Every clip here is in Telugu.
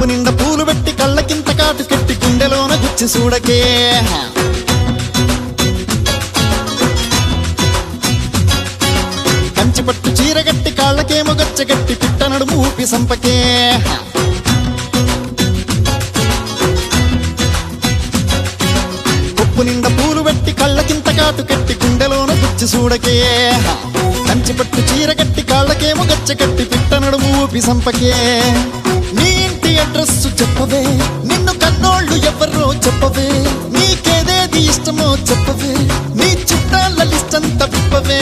కొప్పు నిండా పూలు పెట్టి కళ్ళకింత కాటు కట్టి గుండెలోన గుచ్చి చూడకే కంచి పట్టు చీరగట్టి కాళ్ళకేమో గచ్చగట్టి పిట్ట నడుము ఊపి సంపకే కొప్పు నిండా పూలు పెట్టి కళ్ళకింత కాటు కట్టి గుండెలోన గుచ్చి చూడకే కంచి పట్టు చీరగట్టి కాళ్ళకేమో గచ్చగట్టి పిట్ట నడుము ఊపి సంపకే నీ ఇంటి అడ్రస్ చెప్పవే నిన్ను కన్నోళ్ళు ఎవరో చెప్పవే నీకేదేది ఇష్టమో చెప్పవే నీ చుట్టాల లిస్ట్ అంతా విప్పవే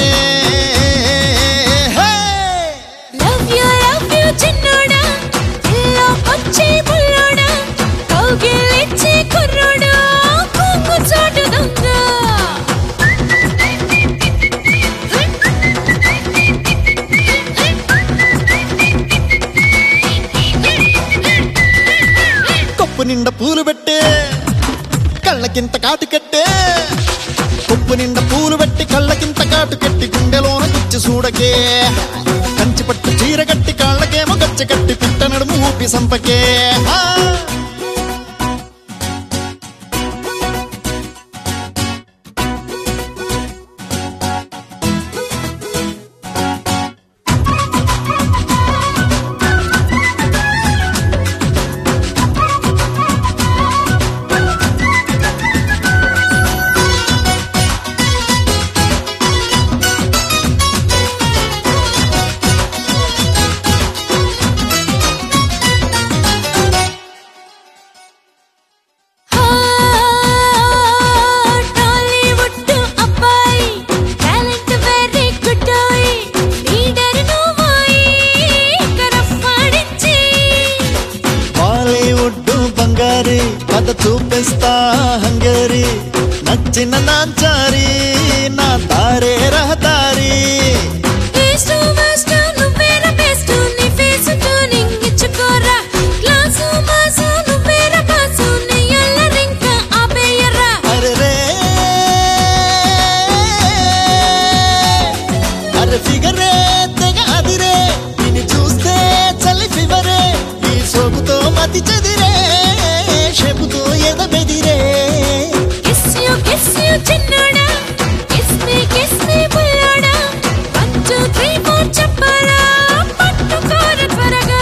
హే! లవ్ యూ లవ్ యూ చిన్నోడా ఇల్లో వచ్చే బుల్లోడా కౌగిలిచ్చే కుర్రోడా కొంగు చాటు దొంగ కొప్పు నిండా పూలు పెట్టే కళ్ళకింత కాటు కట్టే కొప్పు నిండా పూలు పెట్టి కళ్ళకింత కాటు కట్టి గుండెలోన గుచ్చి చూడకే కంచి పట్టు చీర కట్టి కాళ్ళకేమో గచ్చ కట్టి పిట్ట నడుము ఊపి సంపకే ఆ! టాలీవుడ్ అబ్బాయి టాలెంట్ వెరీ గుడ్ లీడర్ నువ్వోయి కరఫాడించి బాలీవుడ్ బంగారి కథ చూపిస్తా హంగరి నచ్చిన నాచారి నా తారే రహదారి ఈస్ట్ వెస్ట్ నువ్వేరా బెస్ట్ నీ ఫేస్ ట్యూనింగ్ ఇచ్చుకోరా క్లాసు మాసు నువ్వేరా బాసు నీ అల్లరింక ఆపేయరా అరే రే అరే ఫిగరే తెగ అదిరే నిన్ను చూస్తే చలి ఫివరే ఈ సోకుతో మతి చెదిరే షేపుతో ఎద బెదిరే కిస్ యూ కిస్ యూ చిన్నోడా కిస్ మీ కిస్ మీ బుల్లోడా వన్ టూ త్రీ ఫోర్ చెప్పరా పట్టుకోర త్వరగా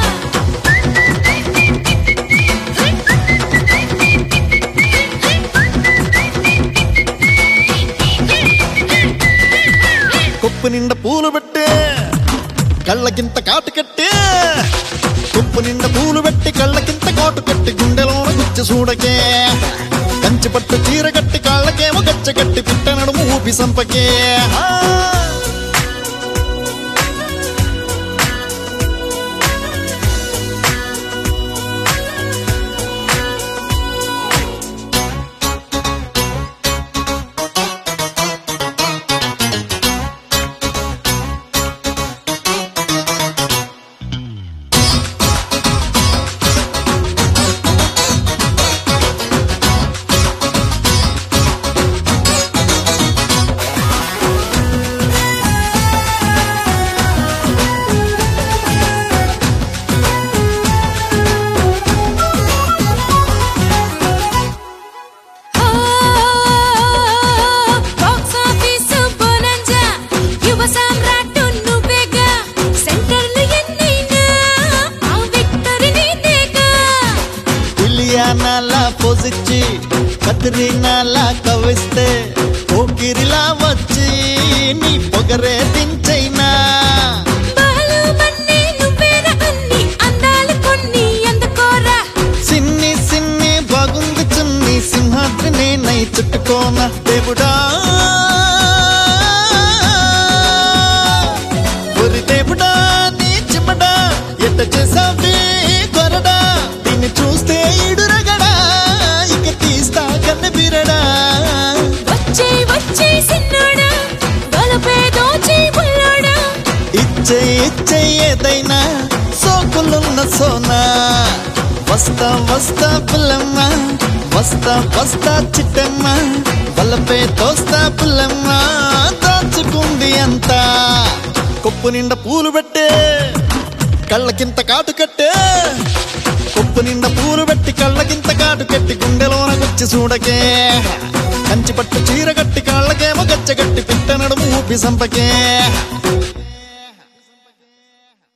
కొప్పు నిండా పూలు పెట్టే కళ్ళకింత కాటు కట్టే కొప్పు నిండా పూలు పెట్టి కళ్ళకింత కాటు కట్టి గుండెలోన గుచ్చి చూడకే కంచి పట్టు చీర కట్టి కాళ్ళకేమో గచ్చ కట్టి పిట్ట నడుము ఊపి సంపకే ఆ! బాక్స్ ఆఫీస్ బోనంజా యువ సామ్రాట్ నువ్వేగా సెంటర్లు ఎన్నైనా ఆ విక్టరీ నీదేగా ఇలియానాలా పొజిచ్చి కత్రినాలా కవిస్తే పోకిరిలా వచ్చి నీ పొగరే దించైనా బాలు మన్నే నువ్వేరా అన్ని అందాలు కొన్ని అందుకోరా సిన్ని సిన్ని బాగుంది చున్ని సింహాద్రి నేనై చుట్టుకోన దేవుడా ఒరి దేవుడా నీ చిమ్మడా ఎట్ట చేసావే కొరడా దీన్ని చూస్తే ఇడురగడా ఇక తీస్తా కన్న బిరడా వచ్చే వచ్చే సిన్నోడా బలపే దోచి బుల్లోడా ఇచ్చే ఇచ్చే ఏదైనా సోకులున్న సోనా వస్తా వస్తా పుల్లమ్మ వస్తా వస్తా చిట్టమ్మ వల్లపే తోస్తా పుల్లమ్మ దాచుకుంది అంతా కొప్పు నిండా పూలు పెట్టే కళ్ళకింత కాటు కట్టే కొప్పు నిండా పూలు పెట్టి కళ్ళకింత కాటు కట్టి గుండెలోన గుచ్చి చూడకే కంచి పట్టు చీర కట్టి కాళ్ళకేమో గచ్చగట్టి పిట్ట నడుము ఊపి సంపకే